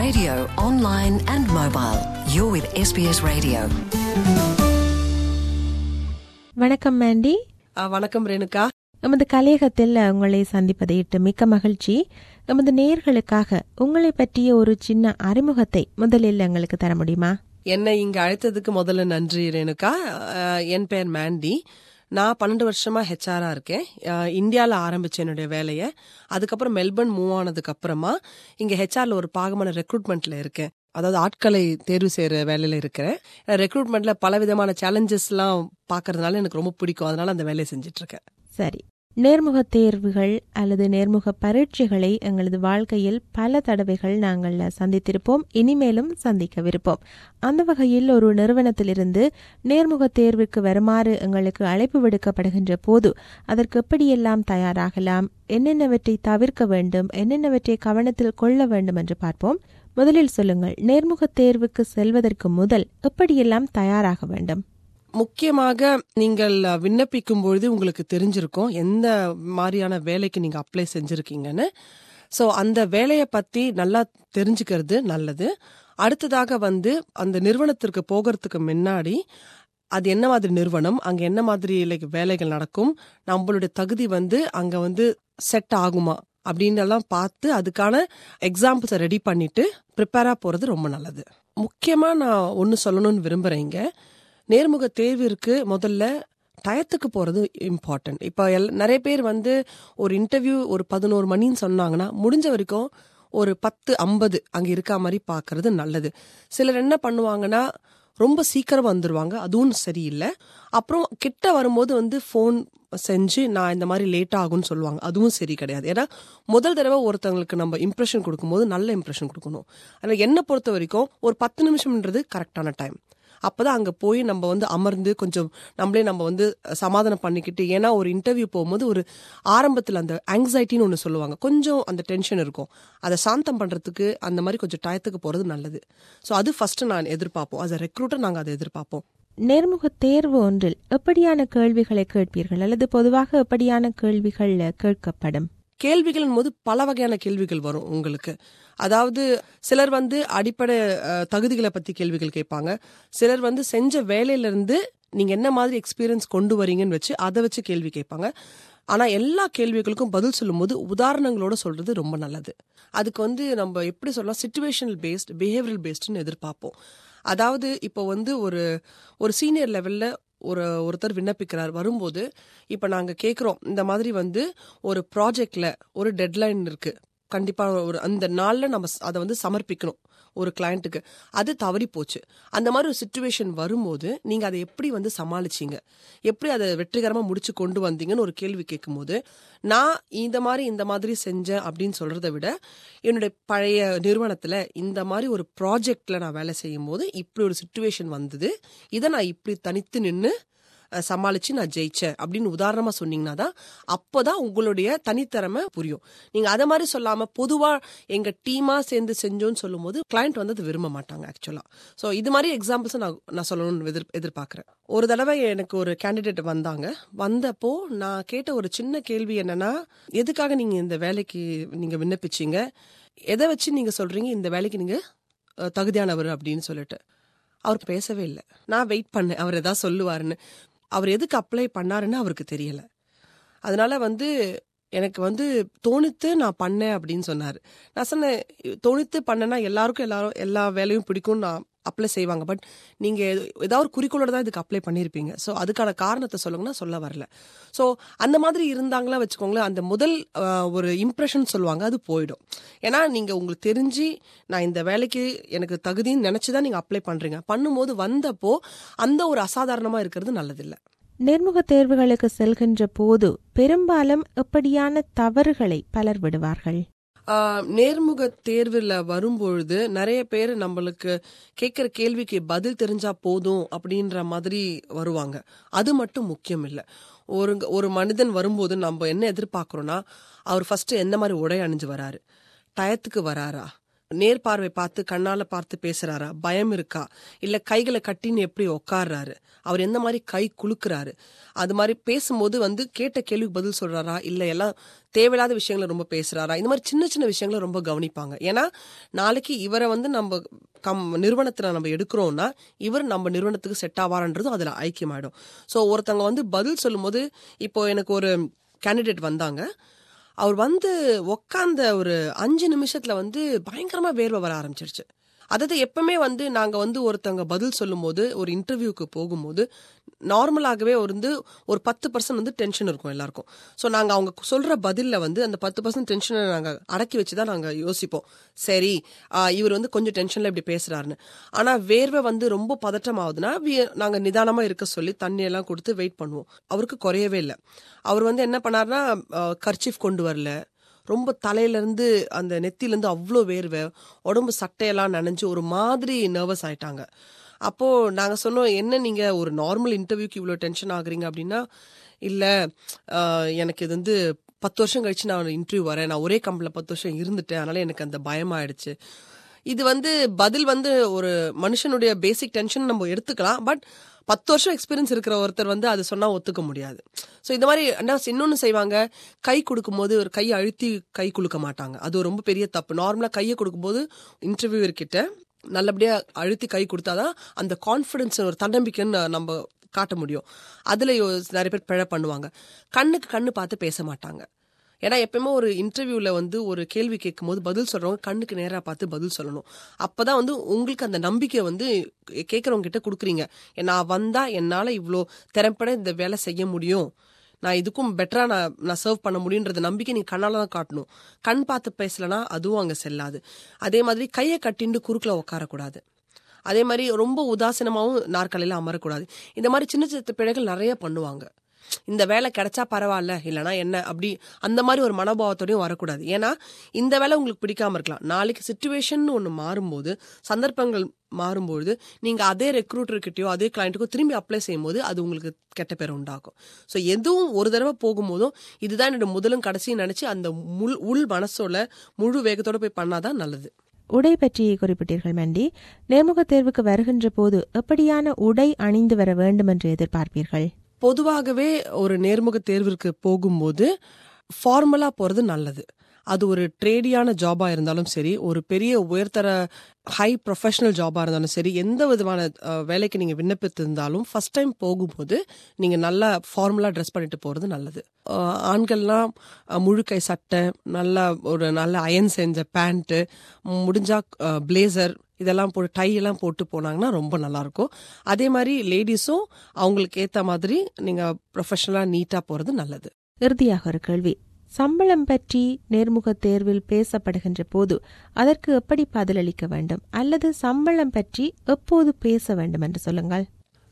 radio, online and mobile. You're with SBS Radio. வணக்கம் Mandy ஆ, வணக்கம் ரேணுகா எமது கலையகத்தில் உங்களை சந்திப்பதை இட்டு மிக்க மகிழ்ச்சி எமது நேயர்களுக்காக உங்களை பற்றிய ஒரு சின்ன அறிமுகத்தை முதலில் எங்களுக்கு தர முடியுமா என்னை இங்க அழைத்ததுக்கு முதல்ல நன்றி ரேணுகா ஆ, என் பேர் மேண்டி நான் பன்னெண்டு வருஷமா ஹெச்ஆரா இருக்கேன் இந்தியாவில் ஆரம்பிச்சேன் என்னுடைய வேலையை அதுக்கப்புறம் மெல்பர்ன் மூவ் ஆனதுக்கு அப்புறமா இங்க ஹெச்ஆர்ல ஒரு பாகமான ரெக்ரூட்மெண்ட்ல இருக்கேன் அதாவது ஆட்களை தேர்வு செய்யற வேலையில இருக்கிறேன் ரெக்ரூட்மெண்ட்ல பல விதமான சேலஞ்சஸ்லாம் பார்க்கறதுனால எனக்கு ரொம்ப பிடிக்கும் அதனால அந்த வேலையை செஞ்சுட்டு இருக்கேன் சரி நேர்முக தேர்வுகள் அல்லது நேர்முக பரீட்சைகளை எங்களது வாழ்க்கையில் பல தடவைகள் நாங்கள் சந்தித்திருப்போம் இனிமேலும் சந்திக்கவிருப்போம் அந்த வகையில் ஒரு நிறுவனத்திலிருந்து நேர்முக தேர்வுக்கு வருமாறு எங்களுக்கு அழைப்பு விடுக்கப்படுகின்ற போது அதற்கு எப்படியெல்லாம் தயாராகலாம் என்னென்னவற்றை தவிர்க்க வேண்டும் என்னென்னவற்றை கவனத்தில் கொள்ள வேண்டும் என்று பார்ப்போம் முதலில் சொல்லுங்கள் நேர்முக தேர்வுக்கு செல்வதற்கு முதல் எப்படியெல்லாம் தயாராக வேண்டும் முக்கியமாக நீங்கள் விண்ணப்பிக்கும் பொழுது உங்களுக்கு தெரிஞ்சிருக்கும் எந்த மாதிரியான வேலைக்கு நீங்க அப்ளை செஞ்சிருக்கீங்கன்னு ஸோ அந்த வேலையை பத்தி நல்லா தெரிஞ்சுக்கிறது நல்லது அடுத்ததாக வந்து அந்த நிறுவனத்திற்கு போகிறதுக்கு முன்னாடி அது என்ன மாதிரி நிறுவனம் அங்க என்ன மாதிரி லைக் வேலைகள் நடக்கும் நம்மளுடைய தகுதி வந்து அங்க வந்து செட் ஆகுமா அப்படின்னு எல்லாம் பார்த்து அதுக்கான எக்ஸாம்பிள்ஸை ரெடி பண்ணிட்டு ப்ரிப்பேரா போறது ரொம்ப நல்லது முக்கியமா நான் ஒன்னு சொல்லணும்னு விரும்புறேன் இங்க நேர்முக தேர்விற்கு முதல்ல டயத்துக்கு போறது இம்பார்ட்டன்ட் இப்போ எல் நிறைய பேர் வந்து ஒரு இன்டர்வியூ ஒரு பதினோரு மணின்னு சொன்னாங்கன்னா முடிஞ்ச வரைக்கும் ஒரு பத்து ஐம்பது அங்க இருக்கா மாதிரி பார்க்கறது நல்லது சிலர் என்ன பண்ணுவாங்கன்னா ரொம்ப சீக்கிரம் வந்துருவாங்க அதுவும் சரியில்லை அப்புறம் கிட்ட வரும்போது வந்து ஃபோன் செஞ்சு நான் இந்த மாதிரி லேட் ஆகும்னு சொல்லுவாங்க அதுவும் சரி கிடையாது ஏன்னா முதல் தடவை ஒருத்தவங்களுக்கு நம்ம இம்ப்ரெஷன் கொடுக்கும்போது நல்ல இம்ப்ரெஷன் கொடுக்கணும் ஆனால் என்னை பொறுத்த வரைக்கும் ஒரு பத்து நிமிஷம்ன்றது கரெக்டான டைம் அப்பதான் அங்க போய் நம்ம வந்து அமர்ந்து கொஞ்சம் நம்மளே நம்ம வந்து சமாதானம் பண்ணிக்கிட்டு ஏன்னா ஒரு இன்டர்வியூ போகும்போது ஒரு ஆரம்பத்துல அந்த ஆங்ஸைட்டின்னு ஒன்று சொல்லுவாங்க கொஞ்சம் அந்த டென்ஷன் இருக்கும் அதை சாந்தம் பண்றதுக்கு அந்த மாதிரி கொஞ்சம் டயத்துக்கு போறது நல்லது ஸோ அது ஃபர்ஸ்ட் நான் எதிர்பார்ப்போம் as a ரெக்ரூட்டர் நாங்கள் அதை எதிர்பார்ப்போம் நேர்முக தேர்வு ஒன்றில் எப்படியான கேள்விகளை கேட்பீர்கள் அல்லது பொதுவாக எப்படியான கேள்விகள் கேட்கப்படும் கேள்விகள் போது பல வகையான கேள்விகள் வரும் உங்களுக்கு அதாவது சிலர் வந்து அடிப்படை அஹ், தகுதிகளை பத்தி கேள்விகள் கேட்பாங்க சிலர் வந்து செஞ்ச வேலையில இருந்து நீங்க என்ன மாதிரி எக்ஸ்பீரியன்ஸ் கொண்டு வரீங்கன்னு வச்சு அதை வச்சு கேள்வி கேட்பாங்க ஆனா எல்லா கேள்விகளுக்கும் பதில் சொல்லும்போது உதாரணங்களோட சொல்றது ரொம்ப நல்லது அதுக்கு வந்து நம்ம எப்படி சொல்லலாம் சுச்சுவேஷனல் பேஸ்ட் பிஹேவியரல் பேஸ்ட்னு எதிர்பார்ப்போம் அதாவது இப்போ வந்து ஒரு ஒரு சீனியர் லெவல்ல ஒரு ஒருத்தர் விண்ணப்பிக்கிறார் வரும்போது இப்போ நாங்கள் கேட்குறோம் இந்த மாதிரி வந்து ஒரு ப்ராஜெக்ட்ல ஒரு டெட்லைன் இருக்கு கண்டிப்பாக ஒரு அந்த நாளில் நம்ம ஸ்- அதை வந்து சமர்ப்பிக்கணும் ஒரு கிளையண்ட்டுக்கு அது தவறி போச்சு அந்த மாதிரி ஒரு சுச்சுவேஷன் வரும்போது நீங்கள் அதை எப்படி வந்து சமாளிச்சீங்க எப்படி அதை வெற்றிகரமாக முடிச்சு கொண்டு வந்தீங்கன்னு ஒரு கேள்வி கேட்கும்போது நான் இந்த மாதிரி இந்த மாதிரி செஞ்சேன் அப்படின்னு சொல்றதை விட என்னுடைய பழைய நிறுவனத்தில் இந்த மாதிரி ஒரு ப்ராஜெக்ட்ல நான் வேலை செய்யும் போது இப்படி ஒரு சுச்சுவேஷன் வந்தது இதை நான் இப்படி தனித்து நின்று சமாளிச்சு நான் ஜெயிச்சேன் அப்படின்னு உதாரணமா சொன்னீங்கன்னா தான் அப்போதான் உங்களுடைய தனித்திறமை புரியும் நீங்க அதை மாதிரி சொல்லாம பொதுவா எங்க டீமா சேர்ந்து செஞ்சோம்னு சொல்லும்போது கிளையண்ட் வந்து அது விரும்ப மாட்டாங்க ஆக்சுவலா ஸோ இது மாதிரி எக்ஸாம்பிள்ஸ் நான் நான் சொல்லணும்னு எதிர் எதிர்பார்க்கிறேன் ஒரு தடவை எனக்கு ஒரு கேண்டிடேட் வந்தாங்க வந்தப்போ நான் கேட்ட ஒரு சின்ன கேள்வி என்னன்னா எதுக்காக நீங்க இந்த வேலைக்கு நீங்க விண்ணப்பிச்சீங்க எதை வச்சு நீங்க சொல்றீங்க இந்த வேலைக்கு நீங்க அஹ், தகுதியானவர் அப்படின்னு சொல்லிட்டு அவர் பேசவே இல்லை நான் வெயிட் பண்ணேன் அவர் ஏதாவது சொல்லுவாருன்னு அவர் எதுக்கு அப்ளை பண்ணாருன்னு அவருக்கு தெரியல அதனால வந்து எனக்கு வந்து தோணித்து நான் பண்ணேன் அப்படின்னு சொன்னார் நான் சொன்னேன் தோணித்து பண்ணேன்னா எல்லாருக்கும் எல்லாரும் எல்லா வேலையும் பிடிக்கும் நான் அப்ளை செய்வாங்க பட் நீங்க ஏதாவது ஒரு குறிக்கோளோட தான் இதுக்கு அப்ளை பண்ணியிருப்பீங்க ஸோ அதுக்கான காரணத்தை சொல்லுங்கன்னா சொல்ல வரல ஸோ அந்த மாதிரி இருந்தாங்களா வச்சுக்கோங்களேன் அந்த முதல் அஹ், ஒரு இம்ப்ரெஷன் சொல்லுவாங்க அது போயிடும் ஏன்னா நீங்க உங்களுக்கு தெரிஞ்சு நான் இந்த வேலைக்கு எனக்கு தகுதின்னு நினைச்சுதான் நீங்க அப்ளை பண்றீங்க பண்ணும்போது வந்தப்போ அந்த ஒரு அசாதாரணமா இருக்கிறது நல்லதில்லை நேர்முக தேர்வுகளுக்கு செல்கின்ற போது பெரும்பாலும் எப்படியான தவறுகளை பலர் விடுவார்கள் ஆஹ், நேர்முக தேர்வில் வரும்பொழுது நிறைய பேர் நம்மளுக்கு கேட்குற கேள்விக்கு பதில் தெரிஞ்சா போதும் அப்படின்ற மாதிரி வருவாங்க அது மட்டும் முக்கியம் இல்லை ஒரு ஒரு மனிதன் வரும்போது நம்ம என்ன எதிர்பார்க்குறோன்னா அவர் ஃபர்ஸ்ட் எந்த மாதிரி உடை அணிஞ்சு வராரு டயத்துக்கு வராரா நேர்பார்வை பார்த்து கண்ணால பார்த்து பேசுறாரா பயம் இருக்கா இல்ல கைகளை கட்டின்னு எப்படி உட்கார்றாரு அவர் எந்த மாதிரி கை குலுக்குறாரு அது மாதிரி பேசும்போது வந்து கேட்ட கேள்விக்கு பதில் சொல்றாரா இல்ல எல்லாம் தேவையில்லாத விஷயங்களை ரொம்ப பேசுறாரா இந்த மாதிரி சின்ன சின்ன விஷயங்களை ரொம்ப கவனிப்பாங்க ஏன்னா நாளைக்கு இவரை வந்து நம்ம கம் நிறுவனத்துல நம்ம எடுக்கிறோம்னா இவர் நம்ம நிறுவனத்துக்கு செட் ஆவாரன்றதும் அதுல ஐக்கியமாயிடும் ஸோ ஒருத்தவங்க வந்து பதில் சொல்லும்போது இப்போ எனக்கு ஒரு கேண்டிடேட் வந்தாங்க அவர் வந்து உக்காந்த ஒரு அஞ்சு நிமிஷத்துல வந்து பயங்கரமா வேர்வை வர ஆரம்பிச்சிருச்சு அதாவது எப்பவுமே வந்து நாங்க வந்து ஒருத்தவங்க பதில் சொல்லும்போது ஒரு இன்டர்வியூக்கு போகும்போது நார்மலாகவே வந்து ஒரு பத்து பர்சன்ட் வந்து டென்ஷன் இருக்கும் எல்லாருக்கும் ஸோ நாங்க அவங்க சொல்ற பதில்ல வந்து அந்த பத்து பர்சன்ட் டென்ஷனை நாங்க அடக்கி வச்சு தான் நாங்க யோசிப்போம் சரி ஆஹ் இவர் வந்து கொஞ்சம் டென்ஷன்ல இப்படி பேசுறாருன்னு ஆனா வேர்வை வந்து ரொம்ப பதட்டம் ஆகுதுன்னா we- நாங்க நிதானமா இருக்க சொல்லி தண்ணி எல்லாம் கொடுத்து வெயிட் பண்ணுவோம் அவருக்கு குறையவே இல்லை அவர் வந்து என்ன பண்ணாருன்னா கர்ச்சீஃப் கொண்டு வரல ரொம்ப தலையில இருந்து அந்த நெத்தில இருந்து அவ்வளோ வேர்வை உடம்பு சட்டையெல்லாம் நனைஞ்சு ஒரு மாதிரி நர்வஸ் ஆயிட்டாங்க அப்போ நாங்க சொன்னோம் என்ன நீங்க ஒரு நார்மல் இன்டர்வியூக்கு இவ்வளோ டென்ஷன் ஆகுறீங்க அப்படின்னா இல்ல ஆஹ், எனக்கு இது வந்து பத்து வருஷம் கழிச்சு நான் இன்டர்வியூ வரேன் நான் ஒரே கம்பெனில பத்து வருஷம் இருந்துட்டேன் அதனால எனக்கு அந்த பயமாயிடுச்சு இது வந்து பதில் வந்து ஒரு மனுஷனுடைய பேசிக் டென்ஷன் நம்ம எடுத்துக்கலாம் பட் பத்து வருஷம் எக்ஸ்பீரியன்ஸ் இருக்கிற ஒருத்தர் வந்து அது சொன்னா ஒத்துக்க முடியாது ஸோ இந்த மாதிரி என்ன இன்னொன்று செய்வாங்க கை கொடுக்கும்போது ஒரு கையை அழுத்தி கை குலுக்க மாட்டாங்க அது ஒரு ரொம்ப பெரிய தப்பு நார்மலாக கையை கொடுக்கும்போது இன்டர்வியூவர் கிட்ட நல்லபடியா அழுத்தி கை கொடுத்தாதான் அந்த கான்ஃபிடன்ஸ் ஒரு தன்னம்பிக்கைன்னு நம்ம காட்ட முடியும் அதுல யோ- நிறைய பேர் பிழை பண்ணுவாங்க கண்ணுக்கு கண்ணு பார்த்து பேச மாட்டாங்க ஏன்னா எப்பயுமே ஒரு இன்டர்வியூல வந்து ஒரு கேள்வி கேட்கும்போது பதில் சொல்றவங்க கண்ணுக்கு நேரா பார்த்து பதில் சொல்லணும் அப்பதான் வந்து உங்களுக்கு அந்த நம்பிக்கை வந்து கேட்கறவங்க கிட்ட கொடுக்குறீங்க நான் வந்தா என்னால இவ்வளோ திறம்பட இந்த வேலை செய்ய முடியும் நான் இதுக்கும் பெட்டரா நான் நான் சர்வ் பண்ண முடியுன்றத நம்பிக்கை நீங்க கண்ணால தான் காட்டணும் கண் பார்த்து பேசலனா அதுவும் அங்க செல்லாது அதே மாதிரி கையை கட்டிண்டு குறுக்குல உட்காரக்கூடாது அதே மாதிரி ரொம்ப உதாசீனமாவும் நாற்காலியில அமரக்கூடாது இந்த மாதிரி சின்ன சின்ன பிழைகள் நிறைய பண்ணுவாங்க இந்த வேலை கிடைச்சா பரவாயில்ல இல்லைனா என்ன அப்படி அந்த மாதிரி ஒரு மனோபாவத்தோடயும் வரக்கூடாது ஏன்னா இந்த வேலை உங்களுக்கு பிடிக்காம இருக்கலாம் நாளைக்கு சுச்சுவேஷன் ஒன்று மாறும்போது சந்தர்ப்பங்கள் மாறும்பொழுது நீங்க அதே ரெக்ரூட்டர்கிட்டயோ அதே கிளைண்ட்டுக்கோ திரும்பி அப்ளை செய்யும்போது அது உங்களுக்கு கெட்ட பேர் உண்டாக்கும் ஸோ எதுவும் ஒரு தடவை போகும்போதும் இதுதான் என்னோட முதலும் கடைசியும் நினைச்சு அந்த முள் உள் மனசோட முழு வேகத்தோட போய் பண்ணாதான் நல்லது உடை பற்றி குறிப்பிட்டீர்கள் மண்டி நேர்முக தேர்வுக்கு வருகின்ற போது எப்படியான உடை அணிந்து வர வேண்டும் என்று எதிர்பார்ப்பீர்கள் பொதுவாகவே ஒரு நேர்முக தேர்விற்கு போகும்போது ஃபார்மலா போறது நல்லது அது ஒரு ட்ரேடியான ஜாபா இருந்தாலும் சரி ஒரு பெரிய உயர்தர ஹை ப்ரொஃபஷனல் ஜாபா இருந்தாலும் சரி எந்த விதமான அஹ், வேலைக்கு நீங்க விண்ணப்பித்திருந்தாலும் ஃபர்ஸ்ட் டைம் போகும்போது நீங்க நல்லா ஃபார்மலா ட்ரெஸ் பண்ணிட்டு போறது நல்லது அஹ், ஆண்கள்லாம் அஹ், முழுக்கை சட்டை நல்ல ஒரு நல்ல அயன் செஞ்ச பேண்ட்டு முடிஞ்சா பிளேசர் இதெல்லாம் போட்டு டை எல்லாம் போட்டு போனாங்கன்னா ரொம்ப நல்லா இருக்கும் அதே மாதிரி லேடிஸும் அவங்களுக்கு ஏத்த மாதிரி நீங்க ப்ரொஃபஷனலா நீட்டா போறது நல்லது இறுதியாக ஒரு கேள்வி சம்பளம் பற்றி நேர்முக தேர்வில் பேசப்படுகின்ற போது அதற்கு எப்படி பதிலளிக்க வேண்டும் அல்லது சம்பளம் பற்றி எப்போது பேச வேண்டும் என்று சொல்லுங்கள்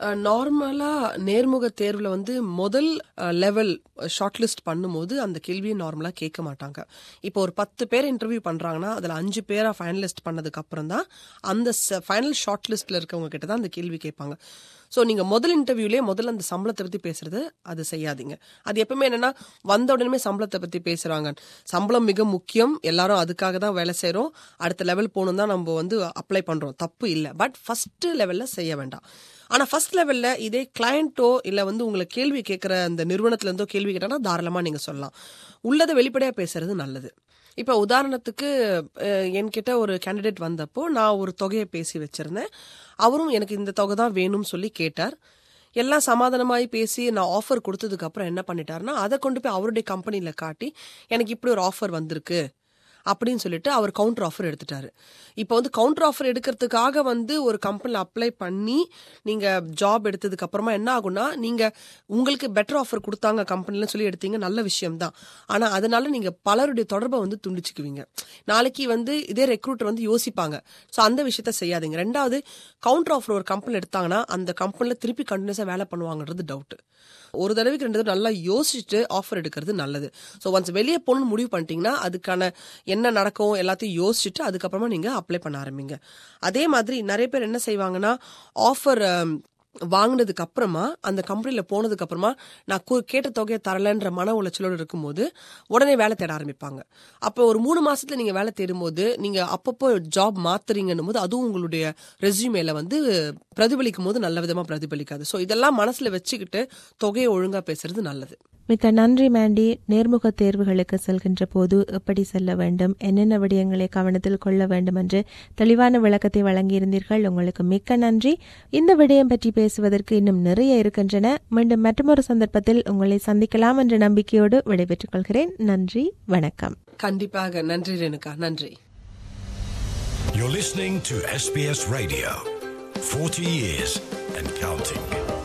நார்மலா நேர்முக தேர்வுல வந்து முதல் லெவல் ஷார்ட் லிஸ்ட் பண்ணும்போது அந்த கேள்வியை நார்மலா கேட்க மாட்டாங்க இப்போ ஒரு பத்து பேர் இன்டர்வியூ பண்றாங்கன்னா அதுல அஞ்சு பேரா ஃபைனலிஸ்ட் பண்ணதுக்கு அப்புறம் தான் அந்த ஃபைனல் ஷார்ட் லிஸ்ட்ல இருக்கவங்க கிட்ட தான் அந்த கேள்வி கேட்பாங்க ஸோ நீங்க முதல் இன்டர்வியூலேயே முதல்ல அந்த சம்பளத்தை பத்தி பேசுறது அது செய்யாதீங்க அது எப்பவுமே என்னன்னா வந்த உடனே சம்பளத்தை பத்தி பேசுறாங்க சம்பளம் மிக முக்கியம் எல்லாரும் அதுக்காக தான் வேலை செய்றோம் அடுத்த லெவல் போகணும் தான் நம்ம வந்து அப்ளை பண்றோம் தப்பு இல்லை பட் ஃபர்ஸ்ட் லெவல்ல செய்ய வேண்டாம் ஆனா ஃபர்ஸ்ட் லெவல்ல இதே கிளையண்ட்டோ இல்ல வந்து உங்களை கேள்வி கேட்கிற அந்த நிறுவனத்துல இருந்தோ கேள்வி கேட்டானா தாராளமா நீங்க சொல்லலாம் உள்ளதை வெளிப்படையா பேசுறது நல்லது இப்ப உதாரணத்துக்கு அஹ், என்கிட்ட ஒரு கேண்டிடேட் வந்தப்போ நான் ஒரு தொகையை பேசி வச்சிருந்தேன் அவரும் எனக்கு இந்த தொகை தான் வேணும்னு சொல்லி கேட்டார் எல்லாம் சமாதானமாயி பேசி நான் ஆஃபர் கொடுத்ததுக்கு அப்புறம் என்ன பண்ணிட்டாருன்னா அதை கொண்டு போய் அவருடைய கம்பெனில காட்டி எனக்கு இப்படி ஒரு ஆஃபர் வந்திருக்கு அப்படின்னு சொல்லிட்டு அவர் கவுண்டர் ஆஃபர் எடுத்துட்டாரு இப்போ வந்து கவுண்டர் ஆஃபர் எடுக்கிறதுக்காக வந்து ஒரு கம்பெனில அப்ளை பண்ணி நீங்க ஜாப் எடுத்ததுக்கு அப்புறமா என்ன ஆகும்னா நீங்க உங்களுக்கு பெட்டர் ஆஃபர் கொடுத்தாங்க கம்பெனில சொல்லி எடுத்தீங்க நல்ல விஷயம் தான் ஆனா அதனால நீங்க பலருடைய தொடர்பை வந்து துண்டிச்சுக்குவீங்க நாளைக்கு வந்து இதே ரெக்ரூட்டர் வந்து யோசிப்பாங்க ஸோ அந்த விஷயத்த செய்யாதீங்க ரெண்டாவது கவுண்டர் ஆஃபர் ஒரு கம்பெனி எடுத்தாங்கன்னா அந்த கம்பெனில திருப்பி கண்டினியூஸா வேலை பண்ணுவாங்கன்றது டவுட் ஒரு தடவைக்கு ரெண்டு தடவை நல்லா யோசிச்சுட்டு ஆஃபர் எடுக்கிறது நல்லது ஸோ ஒன்ஸ் வெளியே போகணும்னு முடிவு பண்ணிட்டீங்கன்னா அதுக்கான என்ன நடக்கும் எல்லாத்தையும் யோசிச்சுட்டு அதுக்கப்புறமா நீங்க அப்ளை பண்ண ஆரம்பிங்க அதே மாதிரி நிறைய பேர் என்ன செய்வாங்கன்னா ஆஃபர் வாங்கினதுக்கு அப்புறமா அந்த கம்பெனில போனதுக்கு அப்புறமா நான் கு- கேட்ட தொகையை தரலன்ற மன உளைச்சலோடு இருக்கும்போது உடனே வேலை தேட ஆரம்பிப்பாங்க அப்போ ஒரு மூணு மாசத்துல நீங்க வேலை தேடும்போது நீங்க அப்பப்போ ஜாப் மாத்துறீங்கன்னும் போது அதுவும் உங்களுடைய ரெஸ்யூமேல வந்து பிரதிபலிக்கும் போது நல்ல விதமா பிரதிபலிக்காது ஸோ இதெல்லாம் மனசுல வச்சுக்கிட்டு தொகையை ஒழுங்கா பேசுறது நல்லது மிக்க நன்றி மேண்டி நேர்முக தேர்வுகளுக்கு செல்கின்ற போது எப்படி செல்ல வேண்டும் என்னென்ன விடயங்களை கவனத்தில் கொள்ள வேண்டும் என்று தெளிவான விளக்கத்தை வழங்கியிருந்தீர்கள் உங்களுக்கு மிக்க நன்றி இந்த விடயம் பற்றி பேசுவதற்கு இன்னும் நிறைய இருக்கின்றன மீண்டும் மற்றொரு சந்தர்ப்பத்தில் உங்களை சந்திக்கலாம் என்ற நம்பிக்கையோடு விடைபெற்றுக் கொள்கிறேன் நன்றி வணக்கம் கண்டிப்பாக நன்றி ரேணுகா நன்றி You're listening to SBS Radio. 40 years and counting.